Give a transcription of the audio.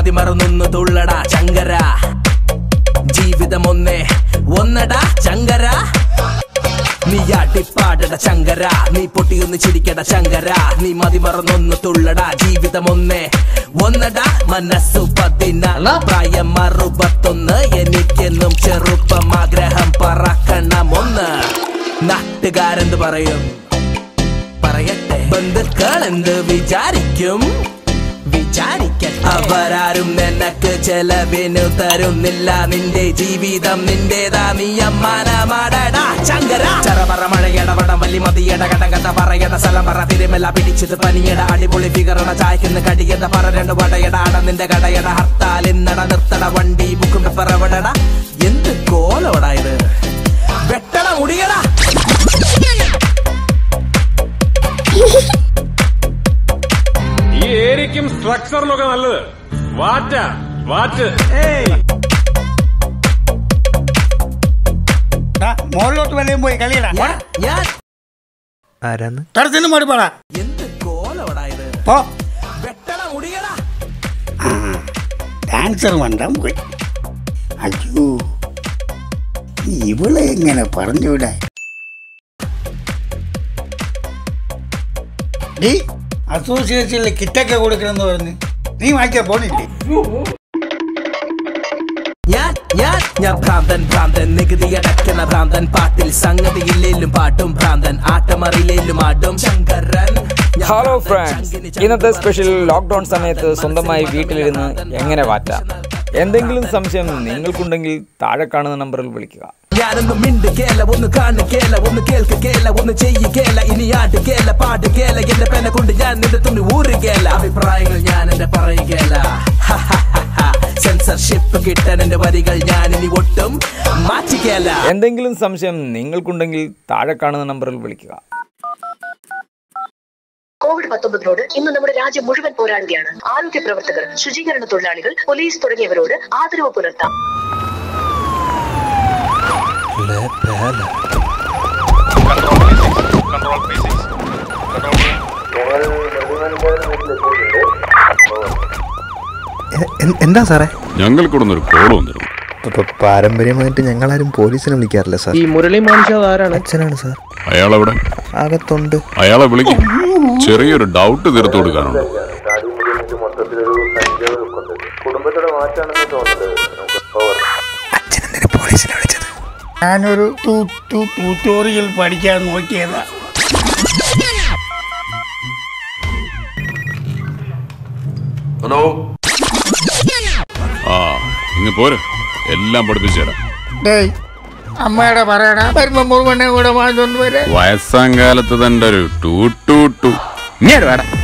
മതി മറന്നൊന്നു തുള്ളടാ ചങ്കര ജീവിതം ഒന്നേ ഒന്നടാ ചങ്കര നീ ആട്ടിപ്പാടട ചങ്കര നീ പൊട്ടിയൊന്ന് ചിരിക്കട ചങ്കര നീ മതി മറന്നൊന്ന് തുള്ളട ജീവിതം ഒന്നേ ഒന്നട മനസ്സു പതിനാല് പ്രായം അറുപത്തൊന്ന് എനിക്കെന്നും ചെറുപ്പം ആഗ്രഹം പറക്കണം ഒന്ന് നാട്ടുകാരെന്ത് പറയും പറയട്ടെ ബന്ധുക്കൾ എന്ത് വിചാരിക്കും വിചാരിക്കട്ടെ അവരാരും നിനക്ക് ചെലവിനു തരുന്നില്ല നിന്റെ ജീവിതം നിന്റേതാ നീ അമ്മാനമാടടാ ചങ്കര ചറപറ മഴയട വടം വലി മതിയട കടകഥ പറയട സ്ഥലം പറ തിരുമല പിടിച്ചത് പനിയട അടിപൊളി ഫിഗറട ചായ്ക്കുന്ന കടിയത പറ രണ്ട് വടയട അട നിന്റെ കടയട ഹർത്താൽ ഇന്നട നിർത്തട വണ്ടി ബുക്കും പറവടട എന്ത് കോലോടാ ഇത് വെട്ടട മുടിയടാ ഈ ഏരിയക്കും സ്ട്രക്ചറിനൊക്കെ നല്ലത് വാറ്റ വാറ്റ് ദാ, മുകളിലോട്ട് വല്ലതും പോയി കളിയടാ ഞാൻ ഞാൻ ആരാന്ന് തടത്തിന് മടുപ്പാടാ എന്ത് കോലോടാ ഇത് പോ വെട്ടട മുടിയടാ ഡാൻസർ വണ്ടാൻ പോയി അയ്യോ ഇവളെ എങ്ങനെ പറഞ്ഞൂടെ ഡീ അസോസിയേഷനിൽ കിറ്റൊക്കെ കൊടുക്കണമെന്ന് പറഞ്ഞ് നീ വാങ്ങിക്കാൻ പോണില്ലേ ഞാൻ ഞാൻ ഞാൻ ഭ്രാന്തൻ ഭ്രാന്തൻ നികുതി അടയ്ക്കുന്ന ഭ്രാന്തൻ പാട്ടിൽ സംഗതിയില്ലേലും പാട്ടും ഭ്രാന്തൻ ആട്ടമറിയില്ലേലും ആടും ശങ്കരൻ ഞാൻ ഹലോ ഭ്രാന്തൻ, ഫ്രണ്ട്സ് ചങ്കിന് ഇന്നത്തെ ചങ്കരൻ. സ്പെഷ്യൽ ലോക്ക്ഡൌൺ സമയത്ത് സ്വന്തമായി വീട്ടിലിരുന്ന് എങ്ങനെ വാറ്റാം എന്തെങ്കിലും സംശയം നിങ്ങൾക്കുണ്ടെങ്കിൽ താഴെ കാണുന്ന നമ്പറിൽ വിളിക്കുക ഞാനൊന്ന് മിണ്ട് കേല ഒന്ന് കാണു കേല ഒന്ന് കേൾക്ക് കേല ഒന്ന് ചെയ്യ് കേല ഇനി ആട് കേല പാട് കേല എന്റെ പെന കൊണ്ട് ഞാൻ നിന്റെ തുണി ഊറുകേല അഭിപ്രായങ്ങൾ ഞാൻ എന്റെ പറയുകേല സെൻസർഷിപ്പ് കിട്ടാൻ എന്റെ വരികൾ ഞാൻ ഇനി ഒട്ടും മാറ്റിക്കേല എന്തെങ്കിലും സംശയം നിങ്ങൾക്കുണ്ടെങ്കിൽ താഴെ കാണുന്ന നമ്പറിൽ വിളിക്കുക കോവിഡ് പത്തൊമ്പതിനോട് ഇന്ന് നമ്മുടെ രാജ്യം മുഴുവൻ പോരാടുകയാണ് ആരോഗ്യ പ്രവർത്തകർ ശുചീകരണ തൊഴിലാളികൾ പോലീസ് തുടങ്ങിയവരോട് ആദരവ് പുലർത്താം എ- എ- എന്താ സാറേ ഞങ്ങൾക്കൂടെ ഒരു കോള് വന്നിരുന്നു ഇപ്പൊ പാരമ്പര്യമായിട്ട് ഞങ്ങളാരും പോലീസിനെ വിളിക്കാറില്ല സാർ ഈ മുരളി മാനുഷ ആരാണ് അച്ഛനാണ് സാർ അയാളെവിടെ അകത്തുണ്ട് അയാളെ വിളിക്കും ചെറിയൊരു ഡൗട്ട് തീർത്തു കൊടുക്കാനുണ്ട് അച്ഛൻ എന്തിനാ പോലീസിനെ വിളിച്ചത് ഞാനൊരു ട്യൂട്ടോറിയൽ പഠിക്കാൻ നോക്കിയതാ ആ ഇങ്ങ് പോര് എല്ലാം പഠിപ്പിച്ചു തരാം ഡേയ് അമ്മയുടെ പറയണ വരുമ്പോ മുഴുവനെ കൂടെ വാങ്ങിച്ചോണ്ട് വരെ വയസ്സാം കാലത്ത് തന്റെ ഒരു ടൂ ടൂ ടൂ ഇങ്ങോട്ട് വേണം